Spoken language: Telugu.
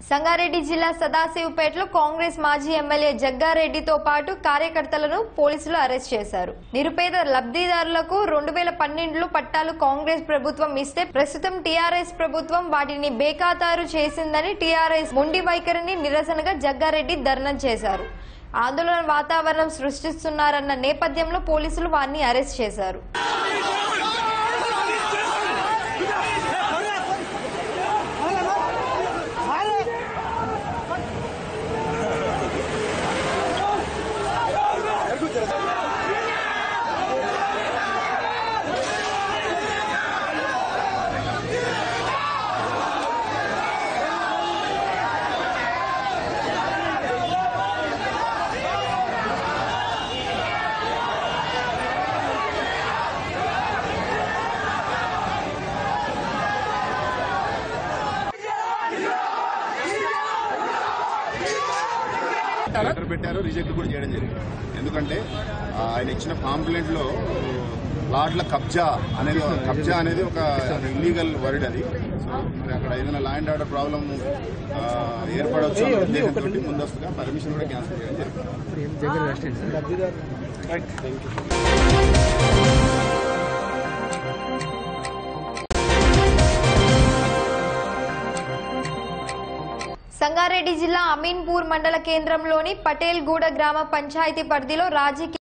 సంగారెడ్డి జిల్లా సదాశివపేటలో కాంగ్రెస్ మాజీ ఎమ్మెల్యే జగ్గారెడ్డితో పాటు కార్యకర్తలను పోలీసులు అరెస్ట్ చేశారు నిరుపేద లబ్ధిదారులకు రెండు వేల పన్నెండులో పట్టాలు కాంగ్రెస్ ప్రభుత్వం ఇస్తే ప్రస్తుతం టీఆర్ఎస్ ప్రభుత్వం వాటిని బేఖాతారు చేసిందని టీఆర్ఎస్ మొండి వైఖరిని నిరసనగా జగ్గారెడ్డి ధర్నా చేశారు ఆందోళన వాతావరణం సృష్టిస్తున్నారన్న నేపథ్యంలో పోలీసులు వారిని అరెస్ట్ చేశారు లెటర్ పెట్టారు రిజెక్ట్ కూడా చేయడం జరిగింది ఎందుకంటే ఆ, ఆయన ఇచ్చిన పాంప్లెంట్ లో ప్లాట్ల కబ్జా అనేది కబ్జా అనేది ఒక ఇల్లీగల్ వర్డ్ అది సో మరి అక్కడ ఏదైనా ల్యాండ్ ఆర్డర్ ప్రాబ్లం ఏర్పడవచ్చు అనే ఉద్దేశంతో ముందస్తుగా పర్మిషన్ కూడా క్యాన్సిల్ చేయడం జరిగింది సంగారెడ్డి జిల్లా అమీన్పూర్ మండల కేంద్రంలోని పటేల్ గూడ గ్రామ పంచాయతీ పరిధిలో రాజకీయ